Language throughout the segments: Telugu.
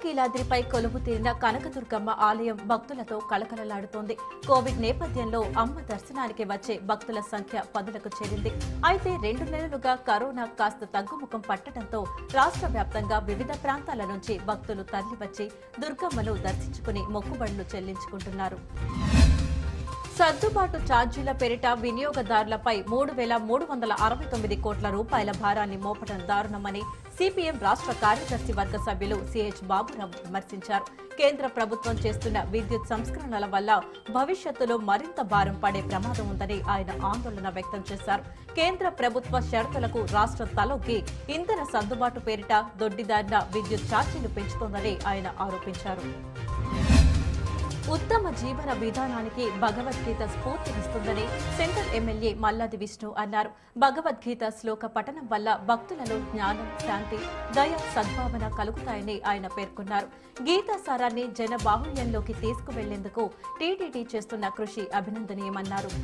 ఇంద్రకీలాద్రిపై కొలువు తీరిన కనకదుర్గమ్మ ఆలయం భక్తులతో కళకళలాడుతోంది కోవిడ్ నేపథ్యంలో అమ్మ దర్శనానికి వచ్చే భక్తుల సంఖ్య పదులకు చేరింది అయితే రెండు నెలలుగా కరోనా కాస్త తగ్గుముఖం పట్టడంతో రాష్ట్ర వ్యాప్తంగా వివిధ ప్రాంతాల నుంచి భక్తులు తరలివచ్చి దుర్గమ్మను దర్శించుకుని మొక్కుబడులు చెల్లించుకుంటున్నారు సర్దుబాటు ఛార్జీల పేరిట వినియోగదారులపై మూడు వేల మూడు వందల అరవై తొమ్మిది కోట్ల రూపాయల భారాన్ని మోపడం దారుణమని సిపిఎం రాష్ట్ర కార్యదర్శి వర్గ సభ్యులు సిహెచ్ బాబురావు విమర్శించారు కేంద్ర ప్రభుత్వం చేస్తున్న విద్యుత్ సంస్కరణల వల్ల భవిష్యత్తులో మరింత భారం పడే ప్రమాదం ఉందని ఆయన ఆందోళన వ్యక్తం చేశారు కేంద్ర ప్రభుత్వ షరతులకు రాష్ట్రం తలొగ్గి ఇంధన సర్దుబాటు పేరిట దొడ్డిదారిన విద్యుత్ ఛార్జీలు పెంచుతోందని ఆయన ఆరోపించారు ఉత్తమ జీవన విధానానికి భగవద్గీత స్ఫూర్తినిస్తుందని సెంట్రల్ ఎమ్మెల్యే మల్లాది విష్ణు అన్నారు భగవద్గీత శ్లోక పఠనం వల్ల భక్తులలో జ్ఞానం శాంతి దయ సద్భావన కలుగుతాయని ఆయన పేర్కొన్నారు గీతా సారాన్ని జన బాహుళ్యంలోకి తీసుకువెళ్లేందుకు టీటీడీ చేస్తున్న కృషి అభినందనీయమన్నారు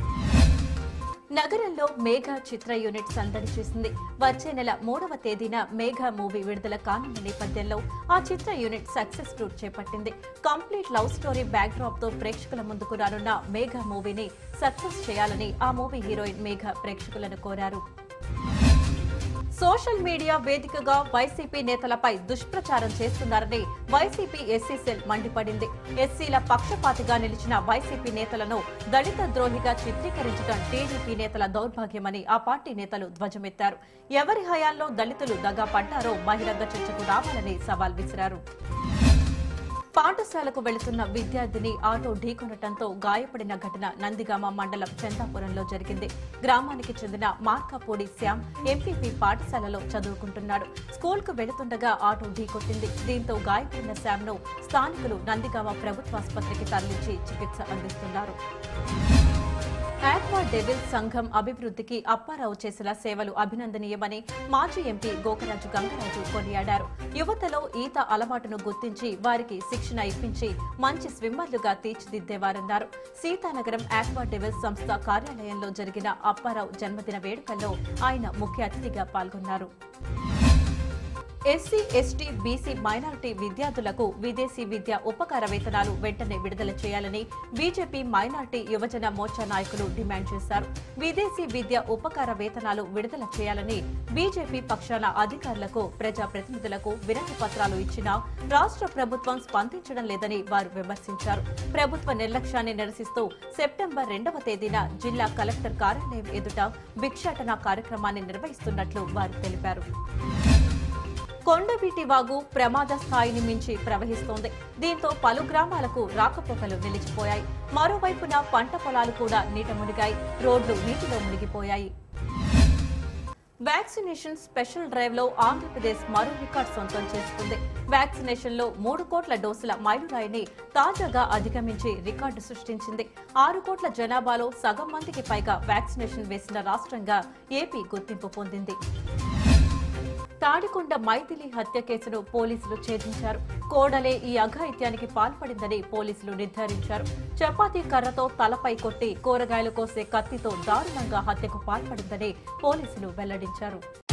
నగరంలో మేఘ చిత్ర యూనిట్ సందడి చేసింది వచ్చే నెల మూడవ తేదీన మేఘ మూవీ విడుదల కానున్న నేపథ్యంలో ఆ చిత్ర యూనిట్ సక్సెస్ టూర్ చేపట్టింది complete love story backdrop తో ప్రేక్షకుల ముందుకు రానున్న మేఘ మూవీని సక్సెస్ చేయాలని ఆ మూవీ హీరోయిన్ మేఘ ప్రేక్షకులను కోరారు సోషల్ మీడియా వేదికగా వైసీపీ నేతలపై దుష్ప్రచారం చేస్తున్నారని వైసీపీ ఎస్సీ సెల్ మండిపడింది ఎస్సీల పక్షపాతిగా నిలిచిన వైసీపీ నేతలను దళిత ద్రోహిగా చిత్రీకరించడం టీడీపీ నేతల దౌర్భాగ్యమని ఆ పార్టీ నేతలు ధ్వజమెత్తారు ఎవరి హయాంలో దళితులు దగా పడ్డారో బహిరంగ చర్చకు రావాలని సవాల్ విసిరారు పాఠశాలకు వెళుతున్న విద్యార్థిని ఆటో ఢీకొనటంతో గాయపడిన ఘటన నందిగామ మండలం చందాపురంలో జరిగింది గ్రామానికి చెందిన మార్కాపూడి శ్యామ్ ఎంపీపీ పాఠశాలలో చదువుకుంటున్నాడు స్కూల్ కు వెళుతుండగా ఆటో ఢీకొట్టింది దీంతో గాయపడిన శ్యామ్ ను స్థానికులు నందిగామ ప్రభుత్వాసుపత్రికి తరలించి చికిత్స అందిస్తున్నారు ఆక్వా డెవిల్ సంఘం అభివృద్ధికి అప్పారావు చేసిన సేవలు అభినందనీయమని మాజీ ఎంపీ గోకరాజు గంగరాజు కొనియాడారు యువతలో ఈత అలవాటును గుర్తించి వారికి శిక్షణ ఇప్పించి మంచి స్విమ్మర్లుగా తీర్చిదిద్దేవారన్నారు సీతానగరం ఆక్వా డెవిల్ సంస్థ కార్యాలయంలో జరిగిన అప్పారావు జన్మదిన వేడుకల్లో ఆయన ముఖ్య అతిథిగా పాల్గొన్నారు ఎస్సీ ఎస్టీ బీసీ మైనారిటీ విద్యార్థులకు విదేశీ విద్య ఉపకార వేతనాలు వెంటనే విడుదల చేయాలని బీజేపీ మైనారిటీ యువజన మోర్చా నాయకులు డిమాండ్ చేశారు విదేశీ విద్య ఉపకార వేతనాలు విడుదల చేయాలని బీజేపీ పక్షాన అధికారులకు ప్రజాప్రతినిధులకు వినతి పత్రాలు ఇచ్చినా రాష్ట్ర ప్రభుత్వం స్పందించడం లేదని వారు విమర్శించారు ప్రభుత్వ నిర్లక్ష్యాన్ని నిరసిస్తూ సెప్టెంబర్ రెండవ తేదీన జిల్లా కలెక్టర్ కార్యాలయం ఎదుట భిక్షాటన కార్యక్రమాన్ని నిర్వహిస్తున్నట్లు వారు తెలిపారు కొండవీటి వాగు ప్రమాద స్థాయిని మించి ప్రవహిస్తోంది దీంతో పలు గ్రామాలకు రాకపోకలు నిలిచిపోయాయి మరోవైపున పంట పొలాలు కూడా నీట మునిగాయి రోడ్లు నీటిలో మునిగిపోయాయి వ్యాక్సినేషన్ స్పెషల్ డ్రైవ్ లో ఆంధ్రప్రదేశ్ మరో రికార్డ్ సొంతం చేసుకుంది వ్యాక్సినేషన్ లో మూడు కోట్ల డోసుల మైలురాయిని తాజాగా అధిగమించి రికార్డు సృష్టించింది ఆరు కోట్ల జనాభాలో సగం మందికి పైగా వ్యాక్సినేషన్ వేసిన రాష్ట్రంగా ఏపీ గుర్తింపు పొందింది తాడికొండ మైథిలి హత్య కేసును పోలీసులు ఛేదించారు కోడలే ఈ అఘాయిత్యానికి పాల్పడిందని పోలీసులు నిర్ధారించారు చపాతీ కర్రతో తలపై కొట్టి కూరగాయలు కోసే కత్తితో దారుణంగా హత్యకు పాల్పడిందని పోలీసులు వెల్లడించారు